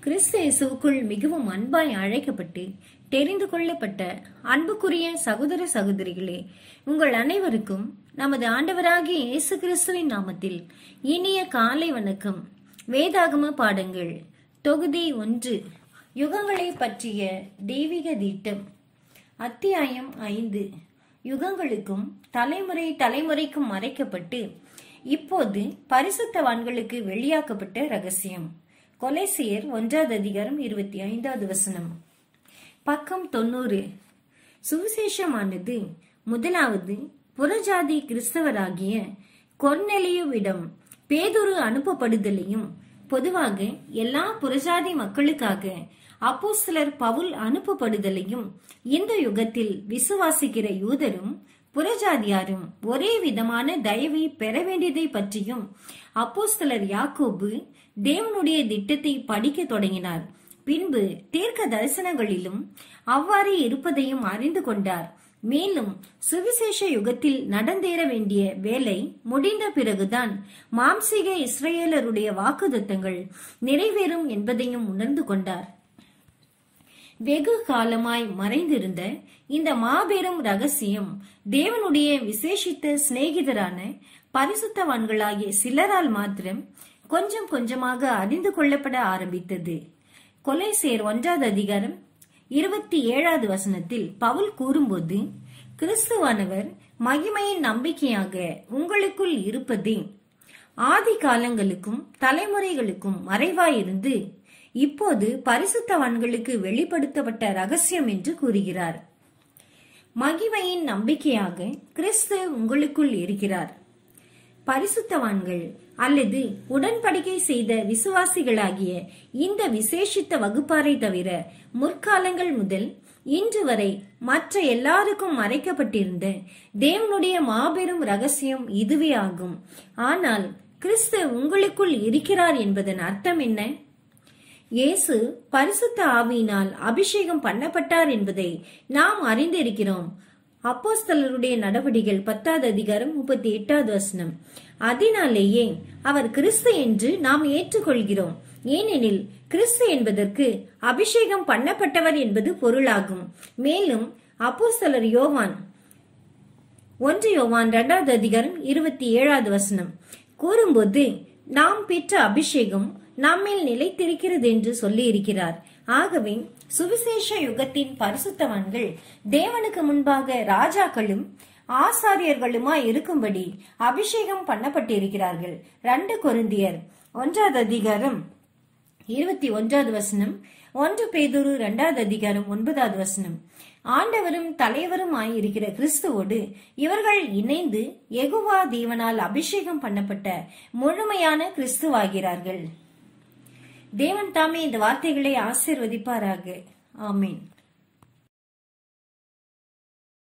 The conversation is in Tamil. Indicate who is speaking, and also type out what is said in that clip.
Speaker 1: கிறிஸ்து இயேசுவுக்குள் மிகவும் அன்பாய் அழைக்கப்பட்டு தெரிந்து கொள்ளப்பட்ட அன்புக்குரிய சகோதர சகோதரிகளே உங்கள் அனைவருக்கும் நமது ஆண்டவராகிய இயேசு கிறிஸ்துவின் நாமத்தில் இனிய காலை வணக்கம் வேதாகம பாடங்கள் தொகுதி ஒன்று யுகங்களை பற்றிய தெய்வீக திட்டம் அத்தியாயம் ஐந்து யுகங்களுக்கும் தலைமுறை தலைமுறைக்கும் மறைக்கப்பட்டு இப்போது பரிசுத்தவான்களுக்கு வெளியாக்கப்பட்ட ரகசியம் கொலைசியர் ஒன்றாவது அதிகாரம் இருபத்தி ஐந்தாவது வசனம் பக்கம் தொண்ணூறு சுவிசேஷமானது முதலாவது புறஜாதி கிறிஸ்தவராகிய கொர்நெலியுவிடம் பேதுரு அனுப்பப்படுதலையும் பொதுவாக எல்லா புறஜாதி மக்களுக்காக அப்போஸ்தலர் பவுல் அனுப்பப்படுதலையும் இந்த யுகத்தில் விசுவாசிக்கிற யூதரும் புறஜாதியாரும் ஒரே விதமான தயவை பெற வேண்டியதை பற்றியும் அப்போஸ்தலர் யாக்கோபு தேவனுடைய திட்டத்தை படிக்க தொடங்கினார் பின்பு தீர்க்க தரிசனங்களிலும் அவ்வாறே இருப்பதையும் அறிந்து கொண்டார் மேலும் சுவிசேஷ யுகத்தில் நடந்தேற வேண்டிய வேலை முடிந்த பிறகுதான் மாம்சீக இஸ்ரேலருடைய வாக்குதத்தங்கள் நிறைவேறும் என்பதையும் உணர்ந்து கொண்டார் வெகு காலமாய் மறைந்திருந்த இந்த மாபெரும் ரகசியம் தேவனுடைய விசேஷித்த சிநேகிதரான பரிசுத்தவான்களாகிய சிலரால் மாத்திரம் கொஞ்சம் கொஞ்சமாக அறிந்து கொள்ளப்பட ஆரம்பித்தது கொலை சேர் ஒன்றாவது அதிகாரம் இருபத்தி ஏழாவது வசனத்தில் பவுல் கூறும்போது கிறிஸ்துவானவர் மகிமையின் நம்பிக்கையாக உங்களுக்குள் இருப்பதே ஆதி காலங்களுக்கும் தலைமுறைகளுக்கும் மறைவாயிருந்து இப்போது பரிசுத்தவான்களுக்கு வெளிப்படுத்தப்பட்ட ரகசியம் என்று கூறுகிறார் மகிமையின் நம்பிக்கையாக கிறிஸ்து உங்களுக்குள் இருக்கிறார் பரிசுத்தவான்கள் அல்லது உடன்படிக்கை செய்த விசுவாசிகளாகிய இந்த விசேஷித்த வகுப்பாரை தவிர முற்காலங்கள் முதல் இன்று வரை மற்ற எல்லாருக்கும் மறைக்கப்பட்டிருந்த தேவனுடைய மாபெரும் ரகசியம் இதுவே ஆகும் ஆனால் கிறிஸ்து உங்களுக்குள் இருக்கிறார் என்பதன் அர்த்தம் என்ன இயேசு பரிசுத்த ஆவியினால் அபிஷேகம் பண்ணப்பட்டார் என்பதை நாம் அறிந்திருக்கிறோம் அப்போஸ்தலருடைய நடவடிகள் பத்தாவது அதிகாரம் முப்பத்தி எட்டாவது வசனம் அதனாலேயே அவர் கிறிஸ்து என்று நாம் ஏற்றுக்கொள்கிறோம் ஏனெனில் கிறிஸ்து என்பதற்கு அபிஷேகம் பண்ணப்பட்டவர் என்பது பொருளாகும் மேலும் அப்போஸ்தலர் யோவான் ஒன்று யோவான் இரண்டாவது அதிகாரம் இருபத்தி ஏழாவது வசனம் கூறும்போது நாம் பெற்ற அபிஷேகம் நம்மில் நிலைத்திருக்கிறது என்று சொல்லி இருக்கிறார் ஆகவே சுவிசேஷ யுகத்தின் பரிசுத்தவான்கள் தேவனுக்கு முன்பாக ராஜாக்களும் ஆசாரியர்களுமாய் இருக்கும்படி அபிஷேகம் பண்ணப்பட்டிருக்கிறார்கள் ரெண்டு கொருந்தியர் ஒன்றாவது அதிகாரம் இருபத்தி ஒன்றாவது வசனம் ஒன்று பேதூரு இரண்டாவது அதிகாரம் ஒன்பதாவது வசனம் ஆண்டவரும் தலைவரும் ஆயிருக்கிற கிறிஸ்துவோடு இவர்கள் இணைந்து எகுவா தேவனால் அபிஷேகம் பண்ணப்பட்ட முழுமையான கிறிஸ்துவாகிறார்கள் தேவன் தாமே இந்த வார்த்தைகளை ஆசிர்வதிப்பாராக ஆமீன்